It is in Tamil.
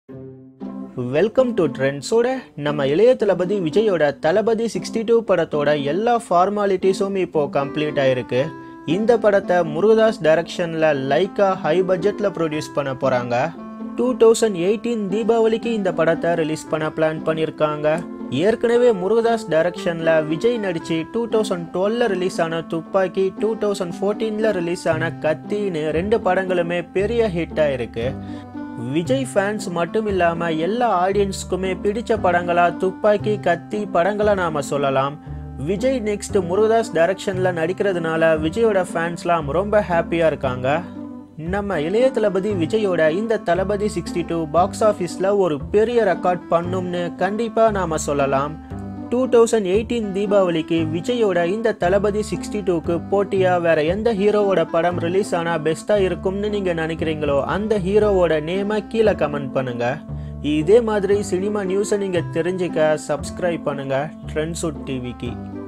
வெல்கம் டு ட்ரெண்ட்ஸோட நம்ம இளைய தளபதி விஜயோட தளபதி சிக்ஸ்டி டூ படத்தோட எல்லா ஃபார்மாலிட்டிஸும் இப்போ கம்ப்ளீட் ஆயிருக்கு இந்த படத்தை முருகதாஸ் டைரக்ஷன்ல லைக்கா ஹை பட்ஜெட்ல ப்ரொடியூஸ் பண்ண போறாங்க டூ தௌசண்ட் எயிட்டீன் தீபாவளிக்கு இந்த படத்தை ரிலீஸ் பண்ண பிளான் பண்ணியிருக்காங்க ஏற்கனவே முருகதாஸ் டைரக்ஷன்ல விஜய் நடிச்சு டூ தௌசண்ட் டுவெல்ல ரிலீஸ் ஆன துப்பாக்கி டூ தௌசண்ட் ஃபோர்டீன்ல ரிலீஸ் ஆன கத்தின்னு ரெண்டு படங்களுமே பெரிய ஹிட் ஆயிருக்கு விஜய் ஃபேன்ஸ் மட்டும் இல்லாம எல்லா ஆடியன்ஸ்க்குமே பிடிச்ச படங்களா துப்பாக்கி கத்தி படங்களா நாம சொல்லலாம் விஜய் நெக்ஸ்ட் முருகதாஸ் டைரக்ஷன்ல நடிக்கிறதுனால விஜயோட ஃபேன்ஸ்லாம் ரொம்ப ஹாப்பியா இருக்காங்க நம்ம இளைய தளபதி விஜயோட இந்த தளபதி சிக்ஸ்டி டூ பாக்ஸ் ஆஃபீஸில் ஒரு பெரிய ரெக்கார்ட் பண்ணும்னு கண்டிப்பாக நாம் சொல்லலாம் டூ தௌசண்ட் எயிட்டீன் தீபாவளிக்கு விஜயோட இந்த தளபதி சிக்ஸ்டி டூக்கு போட்டியாக வேற எந்த ஹீரோவோட படம் ரிலீஸ் ஆனால் பெஸ்ட்டாக இருக்கும்னு நீங்கள் நினைக்கிறீங்களோ அந்த ஹீரோவோட நேமை கீழே கமெண்ட் பண்ணுங்க இதே மாதிரி சினிமா நியூஸை நீங்கள் தெரிஞ்சுக்க சப்ஸ்கிரைப் பண்ணுங்க ட்ரெண்ட்ஸுட் டிவிக்கு